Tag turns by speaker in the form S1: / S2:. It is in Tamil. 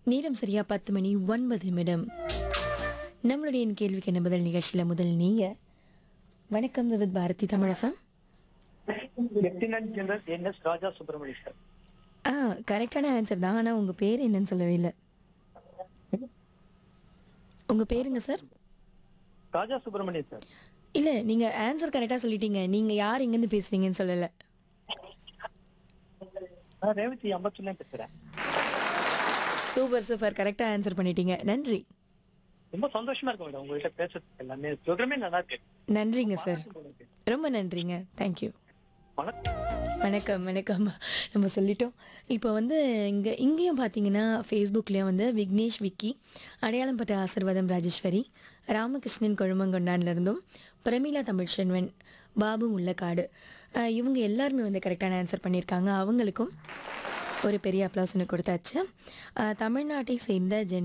S1: நேரம் சரியா பத்து மணி ஒன்பது நிமிடம் நம்மளுடைய என் கேள்விக்கு என்ன பதில் நிகழ்ச்சியில் முதல் நீங்க வணக்கம் with Bharathi Tamilagam
S2: lieutenant general N S Raja Subramania sir
S1: ஆ கரெக்டான ஆன்சர் தான் ஆனால் உங்கள் பேர் என்னன்னு சொல்லவே இல்லை உங்கள் பேருங்க சார்
S2: ராஜா சுப்பிரமணியன் சார்
S1: இல்லை நீங்கள் ஆன்சர் கரெக்டாக சொல்லிட்டீங்க நீங்கள் யார் எங்கேருந்து பேசுறீங்கன்னு சொல்லலை
S2: நான் ரேவதி அம்பத்தூர்ல பேசுறேன்
S1: சூப்பர் சூப்பர் கரெக்டாக ஆன்சர் பண்ணிட்டீங்க நன்றி
S2: ரொம்ப சந்தோஷமா இருக்கும் மேடம் உங்ககிட்ட பேசுறதுக்கு எல்லாமே ப்ரோக்ராமே நல்லா இருக்கு
S1: நன்றிங்க சார் ரொம்ப நன்றிங்க தேங்க்யூ
S2: வணக்கம்
S1: வணக்கம் வணக்கம் நம்ம சொல்லிட்டோம் இப்போ வந்து இங்கே இங்கேயும் பார்த்தீங்கன்னா ஃபேஸ்புக்லேயும் வந்து விக்னேஷ் விக்கி அடையாளம் பட்ட ஆசிர்வாதம் ராஜேஸ்வரி ராமகிருஷ்ணன் கொழுமங்கொண்டான்லேருந்தும் பிரமிளா தமிழ்ச்செல்வன் பாபு முள்ளக்காடு அஹ் இவங்க எல்லாருமே வந்து கரெக்டான ஆன்சர் பண்ணியிருக்காங்க அவங்களுக்கும் ஒரு பெரிய அப்ளாஸ் ஒன்று கொடுத்தாச்சு அஹ் தமிழ்நாட்டை சேர்ந்த ஜென்